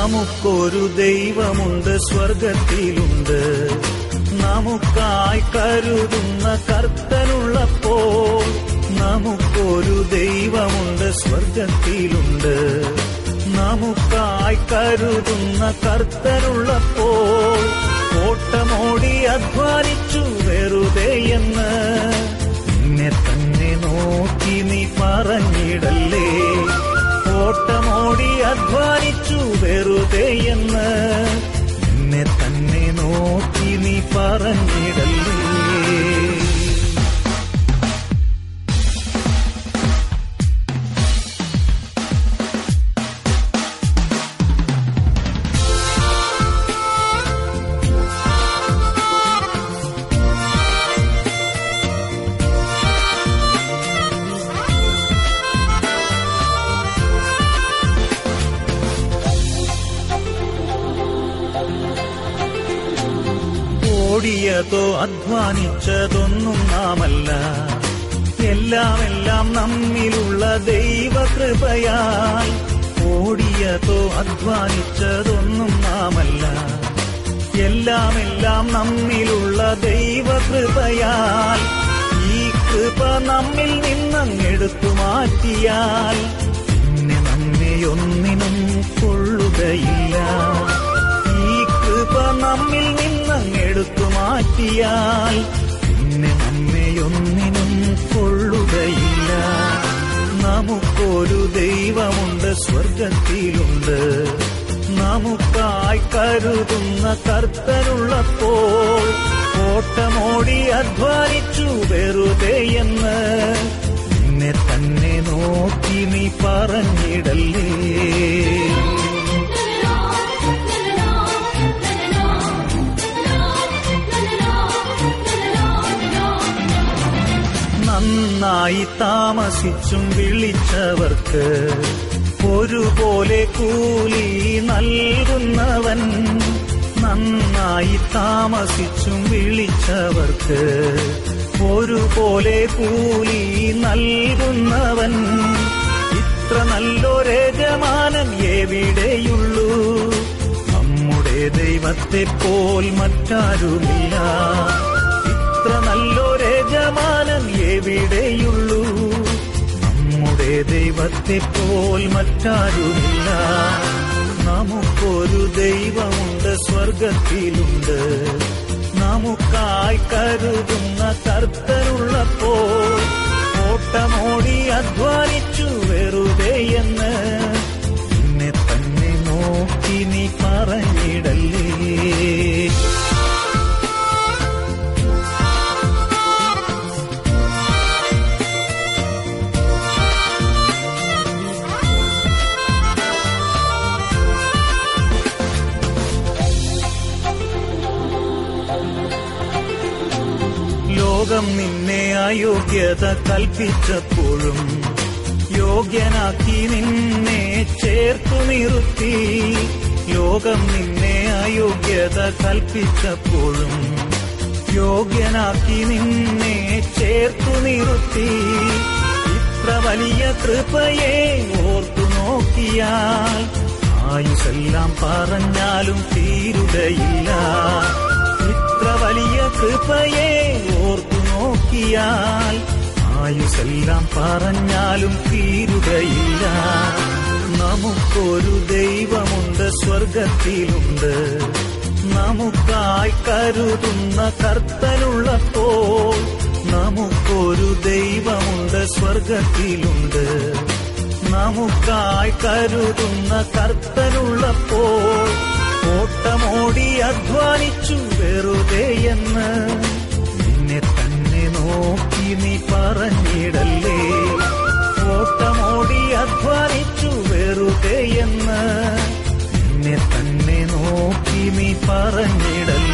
നമുക്കൊരു ദൈവമുണ്ട് സ്വർഗത്തിലുണ്ട് നമുക്കായി കരുതുന്ന കർത്തനുള്ളപ്പോൾ നമുക്കൊരു ദൈവമുണ്ട് സ്വർഗത്തിലുണ്ട് നമുക്കായി കരുതുന്ന കർത്തനുള്ളപ്പോൾ ഓട്ടമോടി അധ്വാനിച്ചു വെറുതെ എന്ന് നിന്നെ തന്നെ നോക്കി നീ പറഞ്ഞിടല്ലേ ഓട്ടമോടി അധ്വാനിച്ചു വെറുതെ എന്ന് നിന്നെ തന്നെ നോക്കി നീ പറഞ്ഞിടല്ലേ ഓടിയതോ അധ്വാനിച്ചതൊന്നും നാമല്ല എല്ലാം എല്ലാം നമ്മിലുള്ള ദൈവകൃപയാൽ ഓടിയതോ അധ്വാനിച്ചതൊന്നും നാമല്ല എല്ലാം എല്ലാം നമ്മിലുള്ള ദൈവകൃപയാൽ ഈ കൃപ നമ്മിൽ നിന്നങ്ങെടുത്തു മാറ്റിയാൽ പിന്നെ നമ്മെ ഒന്നിനും കൊള്ളുകയില്ല ഈ കൃപ നമ്മിൽ നിന്നങ്ങെടുത്തു മാറ്റിയാൽ പിന്നെ നമ്മെ ഒന്നിനും കൊള്ളുകയില്ല നമുക്കൊരു ദൈവമുണ്ട് സ്വർഗത്തിലുണ്ട് നമുക്കായി കരുതുന്ന കർത്തനുള്ളപ്പോൾ ഓട്ടമോടി അധ്വാനിച്ചു വെറുതെ എന്ന് നിന്നെ തന്നെ നോക്കി നീ പറഞ്ഞിടല്ലേ നന്നായി താമസിച്ചും വിളിച്ചവർക്ക് ഒരുപോലെ കൂലി നൽകുന്നവൻ നന്നായി താമസിച്ചും വിളിച്ചവർക്ക് ഒരുപോലെ കൂലി നൽകുന്നവൻ ഇത്ര നല്ലൊരേജമാനൻ എവിടെയുള്ളൂ നമ്മുടെ ദൈവത്തെ പോൽ മറ്റാരുമില്ല ഇത്ര നല്ലൊരേജമാനൻ എവിടെയുള്ളൂ നമ്മുടെ ദൈവത്തെ പോൽ മറ്റാരുമില്ല നമുക്കൊരു ദൈവമുണ്ട് സ്വർഗത്തിലുണ്ട് നമുക്കായി കരുതുന്ന കർത്തനുള്ളപ്പോൾ ഓട്ടമോടി അധ്വാനിച്ചു വെറുതെ എന്ന് നിന്നെ തന്നെ നോക്കി നീ പറഞ്ഞിടല്ലേ ലോകം നിന്നെ അയോഗ്യത കൽപ്പിച്ചപ്പോഴും യോഗ്യനാക്കി നിന്നെ ചേർത്തു നിർത്തി ലോകം നിന്നെ അയോഗ്യത കൽപ്പിച്ചപ്പോഴും യോഗ്യനാക്കി നിന്നെ ചേർത്തു നിർത്തി ഇത്ര വലിയ കൃപയെ ഓർത്തു നോക്കിയാൽ ആയുസെല്ലാം പറഞ്ഞാലും തീരുകയില്ല ഇത്ര വലിയ കൃപയെ ഓർത്തു നോക്കിയാൽ ആയുസെല്ലാം പറഞ്ഞാലും തീരുകയില്ല നമുക്കൊരു ദൈവമുണ്ട് സ്വർഗത്തിലുണ്ട് നമുക്കായി കരുതുന്ന കർത്തനുള്ളപ്പോൾ നമുക്കൊരു ദൈവമുണ്ട് സ്വർഗത്തിലുണ്ട് നമുക്കായി കരുതുന്ന കർത്തനുള്ളപ്പോൾ ഓട്ടമോടി അധ്വാനിച്ചു വെറുതെ എന്ന് നിന്നെ തന്നെ നോക്കി നീ പറഞ്ഞിടല്ലേ ഓട്ടമോടി അധ്വാനിച്ചു വെറുതെ എന്ന് നിന്നെ തന്നെ നോക്കി നീ പറഞ്ഞിടല്ലേ